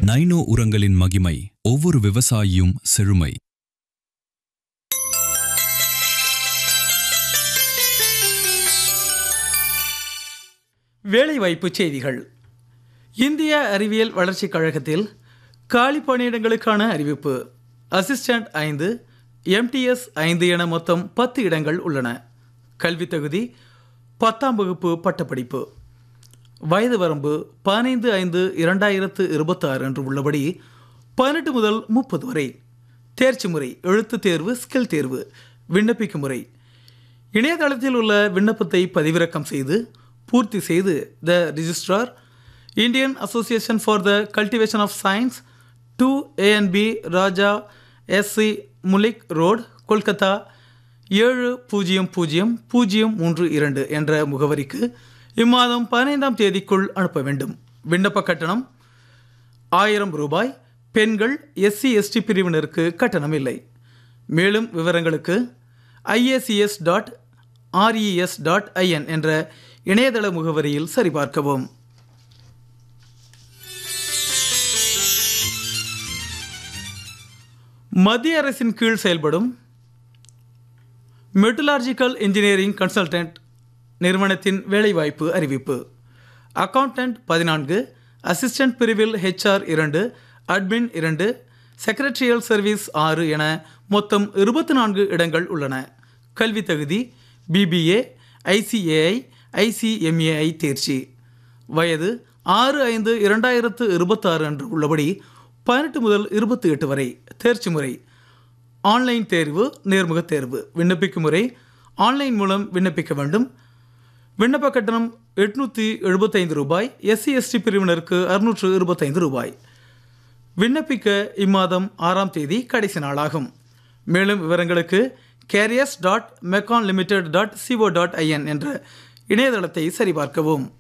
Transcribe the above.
nano உரங்களின் மகிமை ஒவ்வொரு விவசாயியும் செழுமை வேலைவாய்ப்பு செய்திகள் இந்திய அறிவியல் வளர்ச்சிக் கழகத்தில் காலி பணியிடங்களுக்கான அறிவிப்பு அசிஸ்டன்ட் ஐந்து எம்டிஎஸ் ஐந்து என மொத்தம் பத்து இடங்கள் உள்ளன கல்வித் தகுதி பத்தாம் வகுப்பு பட்டப்படிப்பு வயது வரம்பு பதினைந்து ஐந்து இரண்டாயிரத்து இருபத்தாறு அன்று உள்ளபடி பதினெட்டு முதல் முப்பது வரை தேர்ச்சி முறை எழுத்துத் தேர்வு ஸ்கில் தேர்வு விண்ணப்பிக்கும் முறை இணையதளத்தில் உள்ள விண்ணப்பத்தை பதிவிறக்கம் செய்து பூர்த்தி செய்து the registrar Indian association for the cultivation of science to ANB Raja SC Mullick road Kolkata ஏழு பூஜ்ஜியம் பூஜ்ஜியம் பூஜ்ஜியம் மூன்று இரண்டு என்ற முகவரிக்கு இம்மாதம் பதினைந்தாம் தேதிக்குள் அனுப்ப வேண்டும் விண்ணப்ப கட்டணம் ஆயிரம் ரூபாய் பெண்கள் எஸ்சி எஸ்டி பிரிவினருக்கு கட்டணம் இல்லை மேலும் விவரங்களுக்கு IACS dot RES dot IN என்ற இணையதள முகவரியில் சரிபார்க்கவும் மத்திய அரசின் கீழ் செயல்படும் மெட்டலாஜிக்கல் இன்ஜினியரிங் கன்சல்டன்ட் நிறுவனத்தின் வேலைவாய்ப்பு அறிவிப்பு அக்கவுண்டன்ட் பதினான்கு அசிஸ்டன்ட் பிரிவில் ஹெச்ஆர் இரண்டு அட்மின் இரண்டு செக்ரட்டரியல் சர்வீஸ் ஆறு என மொத்தம் இருபத்தி நான்கு இடங்கள் உள்ளன கல்வி தகுதி பிபிஏ ஐசிஏஐ ஐசிஎம்ஏஐ தேர்ச்சி வயது ஆறு ஐந்து இரண்டாயிரத்து இருபத்தாறு அன்று உள்ளபடி பதினெட்டு முதல் இருபத்தி எட்டு வரை தேர்ச்சி முறை ஆன்லைன் தேர்வு நேர்முக தேர்வு விண்ணப்பிக்கும் முறை ஆன்லைன் மூலம் விண்ணப்பிக்க வேண்டும் விண்ணப்ப கட்டணம் எட்நூற்றி எழுபத்தைந்து ரூபாய் எஸ்சி எஸ்டி பிரிவினருக்கு அறுநூற்று இருபத்தைந்து ரூபாய் விண்ணப்பிக்க இம்மாதம் ஆறாம் தேதி கடைசி நாளாகும் மேலும் விவரங்களுக்கு careers dot Mecon limited dot CO dot IN என்ற இணையதளத்தை சரிபார்க்கவும்